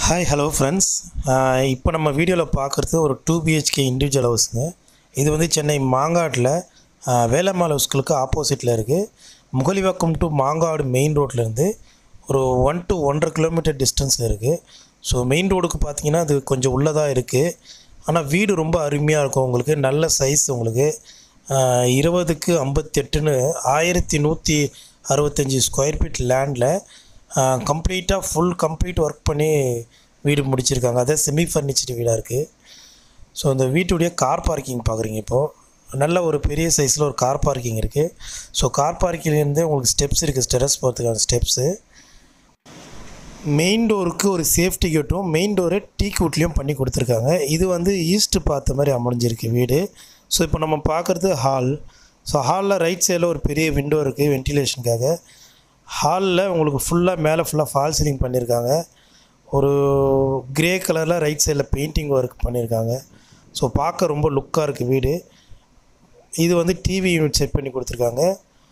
hi hello friends இப்போ நம்ம வீடியோவில் பார்க்குறது ஒரு டூ பிஹெச்கே இண்டிவிஜுவல் ஹவுஸுங்க இது வந்து சென்னை மாங்காட்டில் வேலம்மாள் ஸ்கூலுக்கு ஆப்போசிட்டில் இருக்குது முகலிவாக்கம் டு மாங்காடு மெயின் ரோட்லேருந்து ஒரு ஒன் டு ஒன்றரை கிலோமீட்டர் டிஸ்டன்ஸில் இருக்குது ஸோ மெயின் ரோடுக்கு பார்த்தீங்கன்னா அது கொஞ்சம் உள்ளதாக இருக்குது ஆனால் வீடு ரொம்ப அருமையாக இருக்கும் உங்களுக்கு நல்ல சைஸ் உங்களுக்கு ஆஹ், இருபதுக்கு ஐம்பத்தெட்டுன்னு ஆயிரத்தி நூற்றி அறுபத்தஞ்சி ஸ்கொயர் ஃபீட் லேண்டில் கம்ப்ளீட்டாக ஃபுல் கம்ப்ளீட் ஒர்க் பண்ணி வீடு முடிச்சிருக்காங்க அதான் செமி ஃபர்னிச்சர் வீடாக இருக்குது ஸோ அந்த வீட்டுடைய கார் பார்க்கிங் பார்க்குறீங்க இப்போது நல்ல ஒரு பெரிய சைஸில் ஒரு கார் பார்க்கிங் இருக்குது ஸோ கார் பார்க்கிங்லேருந்து உங்களுக்கு ஸ்டெப்ஸ் இருக்குது ஸ்டெரஸ் போகிறதுக்கான ஸ்டெப்ஸு மெயின் டோருக்கு ஒரு சேஃப்டி கேட்டும் மெயின் டோரை டீ கூட்லேயும் பண்ணி கொடுத்துருக்காங்க இது வந்து ஈஸ்ட் பார்த்த மாதிரி அமைஞ்சிருக்கு வீடு ஸோ இப்போ நம்ம பார்க்குறது ஹால் ஸோ ஹாலில் ரைட் சைடில் ஒரு பெரிய விண்டோ இருக்குது வென்டிலேஷனுக்காக ஹாலில் உங்களுக்கு ஃபுல்லாக மேலே ஃபுல்லாக ஃபால் சீலிங் பண்ணியிருக்காங்க ஒரு கிரே கலரில் ரைட் சைடில் பெயிண்டிங் ஒர்க் பண்ணியிருக்காங்க ஸோ பார்க்க ரொம்ப லுக்காக இருக்குது வீடு இது வந்து டிவி யூனிட் செட் பண்ணி கொடுத்துருக்காங்க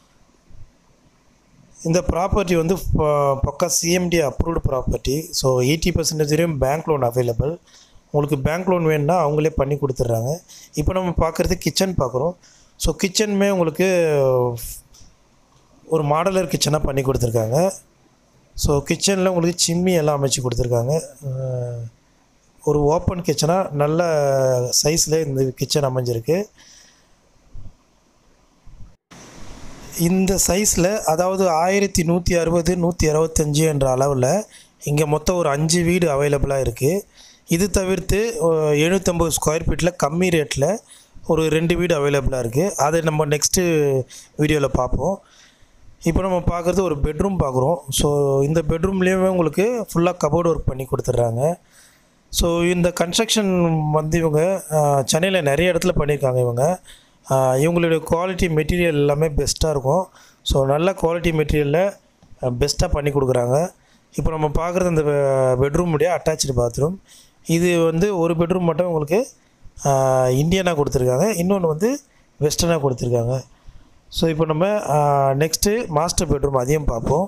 இந்த ப்ராப்பர்ட்டி வந்து ப- பக்கா CMD approved property so eighty percentage வரையும் பேங்க் லோன் அவைலபிள் உங்களுக்கு பேங்க் லோன் வேணும்னா அவங்களே பண்ணி கொடுத்துட்றாங்க இப்போ நம்ம பார்க்குறது கிச்சன் பார்க்குறோம் ஸோ கிச்சனுமே உங்களுக்கு ஒரு மாடலர் கிச்சனாக பண்ணி கொடுத்துருக்காங்க ஸோ கிச்சனில் உங்களுக்கு சிம்மி எல்லாம் அமைச்சு கொடுத்துருக்காங்க அஹ், ஒரு ஓப்பன் கிச்சனாக நல்ல சைஸில் இந்த கிச்சன் அமைஞ்சிருக்கு இந்த சைஸில் அதாவது ஆயிரத்தி நூற்றி அறுபது நூற்றி அறுபத்தஞ்சி என்ற அளவில் இங்கே மொத்தம் ஒரு அஞ்சு வீடு அவைலபிளாக இருக்குது இது தவிர்த்து அஹ், எழுநூற்றம்பது ஸ்கொயர் ஃபீட்டில் கம்மி ரேட்டில் ஒரு ரெண்டு வீடு அவைலபிளாக இருக்குது அதை நம்ம நெக்ஸ்ட்டு வீடியோவில் பார்ப்போம் இப்போ நம்ம பார்க்குறது ஒரு பெட்ரூம் பார்க்குறோம் ஸோ இந்த பெட்ரூம்லேயுமே உங்களுக்கு ஃபுல்லாக கபோர்டு ஒர்க் பண்ணி கொடுத்துட்றாங்க ஸோ இந்த கன்ஸ்ட்ரக்ஷன் வந்து இவங்க சென்னையில் நிறைய இடத்துல பண்ணியிருக்காங்க இவங்க ஆஹ் இவங்களுடைய குவாலிட்டி மெட்டீரியல் எல்லாமே பெஸ்ட்டாக இருக்கும் ஸோ நல்ல குவாலிட்டி மெட்டீரியலில் பெஸ்ட்டாக பண்ணி கொடுக்குறாங்க இப்போ நம்ம பார்க்குறது இந்த பெட்ரூமுடைய அட்டாச்சு பாத்ரூம் இது வந்து ஒரு பெட்ரூம் மட்டும் உங்களுக்கு இந்தியனாக கொடுத்துருக்காங்க இன்னொன்று வந்து வெஸ்டர்னாக கொடுத்துருக்காங்க ஸோ இப்போ நம்ம நெக்ஸ்ட்டு மாஸ்டர் பெட்ரூம் அதையும் பார்ப்போம்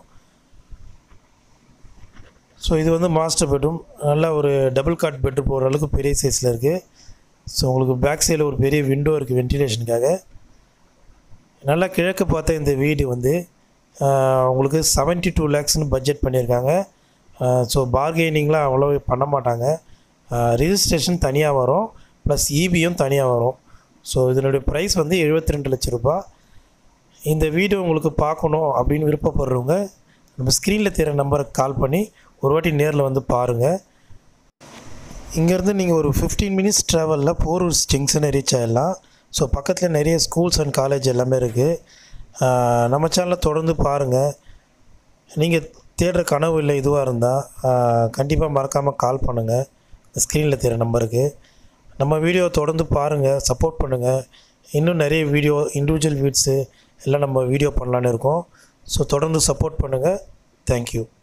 ஸோ இது வந்து மாஸ்டர் பெட்ரூம் நல்ல ஒரு டபுள் காட் பெட்ரூம் போகிற அளவுக்கு பெரிய சைஸில் இருக்குது ஸோ உங்களுக்கு பேக் சைடில் ஒரு பெரிய விண்டோ இருக்குது வென்டிலேஷனுக்காக நல்லா கிழக்கு பார்த்த இந்த வீடு வந்து ஆஹ், உங்களுக்கு செவன்ட்டி டூ லேக்ஸ்னு பட்ஜெட் பண்ணியிருக்காங்க ஸோ பார்கெனிங்லாம் அவ்வளோ பண்ண மாட்டாங்க ரிஜிஸ்ட்ரேஷன் தனியாக வரும் ப்ளஸ் இபியும் தனியாக வரும் ஸோ இதனுடைய ப்ரைஸ் வந்து 72 ரெண்டு லட்ச ரூபாய் இந்த வீடியோ உங்களுக்கு பார்க்கணும் அப்படின்னு விருப்பப்படுறவங்க நம்ம ஸ்க்ரீனில் தெரிய நம்பருக்கு கால் பண்ணி ஒரு வாட்டி நேரில் வந்து பாருங்கள் இங்கேருந்து நீங்கள் ஒரு ஃபிஃப்டீன் மினிட்ஸ் ட்ராவலில் போரூர் ஜங்ஷனை ரீச் ஆகிடலாம் ஸோ பக்கத்தில் நிறைய ஸ்கூல்ஸ் அண்ட் காலேஜ் எல்லாமே இருக்குது நம்ம சேனலை தொடர்ந்து பாருங்கள் நீங்கள் தேடுற கனவு இல்லை இதுவாக இருந்தால் கண்டிப்பாக மறக்காமல் கால் பண்ணுங்கள் ஸ்க்ரீனில் தெரிய நம்பருக்கு நம்ம வீடியோ தொடர்ந்து பாருங்கள் சப்போர்ட் பண்ணுங்கள் இன்னும் நிறைய வீடியோ இண்டிவிஜுவல் வீட்ஸு எல்லாம் நம்ம வீடியோ பண்ணலான்னு இருக்கோம் ஸோ தொடர்ந்து சப்போர்ட் பண்ணுங்கள் தேங்க்யூ